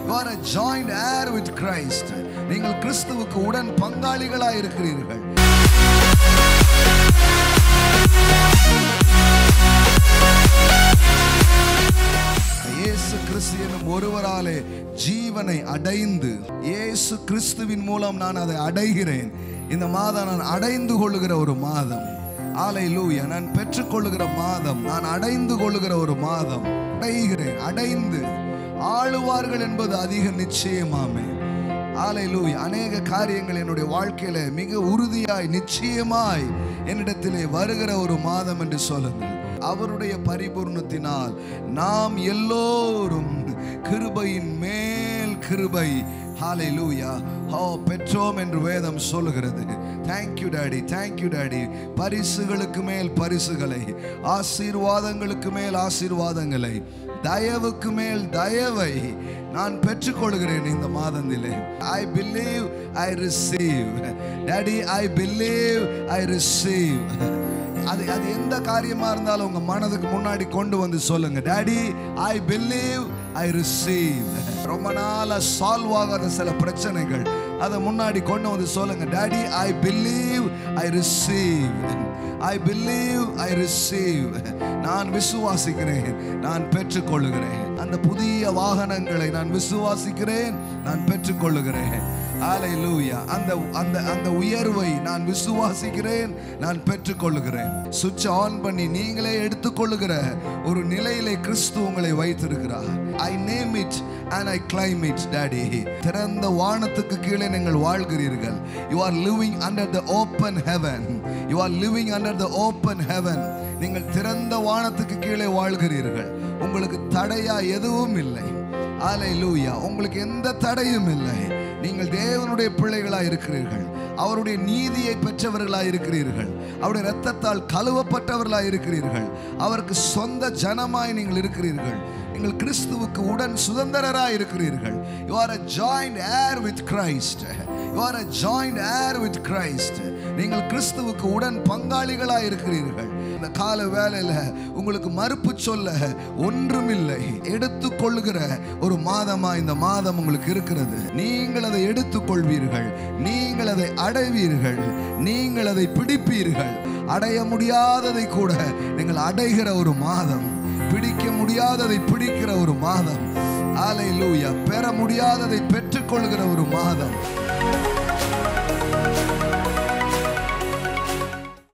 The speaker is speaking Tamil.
you are a joint heir with Christ நீங்கள் கிறிஸ்துவுக்கு உடன் பங்காளிகளாய் இருக்கிறீர்கள் இயேசு கிறிஸ்து என்னும் ஒருவராலே ஜீவனை அடைந்து இயேசு கிறிஸ்துவின் மூலம் நான் அதை அடைகிறேன் இந்த மாதம் நான் அடைந்து கொள்ளுகிற ஒரு மாதம் ஆலை லூயா நான் பெற்றுக்கொள்ளுகிற மாதம் நான் அடைந்து கொள்ளுகிற ஒரு மாதம் அடைகிறேன் அடைந்து ஆளுவார்கள் என்பது அதிக நிச்சயமாமே ஆலையிலூய் அநேக காரியங்கள் என்னுடைய வாழ்க்கையில மிக உறுதியாய் நிச்சயமாய் என்னிடத்திலே வருகிற ஒரு மாதம் என்று சொல்லுங்கள் அவருடைய பரிபூர்ணத்தினால் நாம் எல்லோரும் கிருபையின் மேல் கிருபை ஹalleluya ஹோ பெற்றோம் என்று வேதம் சொல்லுகிறது தேங்க்யூ டாடி தேங்க்யூ டாடி பரிசுகளுக்கு மேல் பரிசுகளை ஆசீர்வாதங்களுக்கு மேல் ஆசீர்வாதங்களை தயவுக்கு மேல் தயவை நான் பெற்றுக்கொள்கிறேன் இந்த மாதத்திலே I believe I receive daddy I believe I receive அது அது எந்த காரியமா இருந்தாலும் உங்க மனதுக்கு முன்னாடி கொண்டு வந்து சொல்லுங்க daddy I believe I receive ரொம்ப நாளா சால்வ் ஆகாத சில பிரச்சனைகள் அதை முன்னாடி கொண்டு வந்து சொல்லுங்க daddy I believe I receive I believe I receive நான் விசுவாசிக்கிறேன் நான் பெற்றுக்கொள்ளுகிறேன் அந்த புதிய வாகனங்களை நான் விசுவாசிக்கிறேன் நான் பெற்றுக்கொள்ளுகிறேன் ஹalleluya அந்த அந்த அந்த உயர்வை நான் விசுவாசிக்கிறேன் நான் பெற்றுக்கொள்ளுகிறேன் சுவிட்ச் ஆன் பண்ணி நீங்களே எடுத்துக்கொள்ளுகிற ஒரு நிலையிலே கிறிஸ்து உங்களை வைத்திருக்கிறார் I name it and I claim it daddy திறந்த வானத்துக்கு கீழே நீங்கள் வாழ்கிறீர்கள் you are living under the open heaven you are living under the open heaven நீங்கள் திறந்த வானத்துக்கு கீழே வாழ்கிறீர்கள் உங்களுக்கு தடையா எதுவும் இல்லை ஹalleluya உங்களுக்கு எந்த தடையும் இல்லை நீங்கள் தேவனுடைய பிள்ளைகளாய் இருக்கிறீர்கள் அவருடைய நீதியை பெற்றவர்களாய் இருக்கிறீர்கள் அவருடைய இரத்தத்தால் கழுவப்பட்டவர்களாய் இருக்கிறீர்கள் அவருக்கு சொந்த ஜனமாய் நீங்கள் இருக்கிறீர்கள் நீங்கள் கிறிஸ்துவுக்கு உடன் சுதந்திரராய் இருக்கிறீர்கள் you are a joint heir with Christ you are a joint heir with Christ நீங்கள் கிறிஸ்துவுக்கு உடன் பங்காளிகளாய் இருக்கிறீர்கள் இந்த கால வேலையில உங்களுக்கு மறுப்பு சொல்ல ஒன்றுமில்லை எடுத்துக்கொள்ளுகிற ஒரு மாதமா இந்த மாதம் உங்களுக்கு இருக்கிறது நீங்கள் அதை எடுத்துக்கொள்வீர்கள் நீங்கள் அதை அடைவீர்கள் நீங்கள் அதை பிடிப்பீர்கள் அடைய முடியாததை கூட நீங்கள் அடைகிற ஒரு மாதம் பிடிக்க முடியாததை பிடிக்கிற ஒரு மாதம் ஆலை லூயா பெற முடியாததை பெற்றுக்கொள்கிற ஒரு மாதம்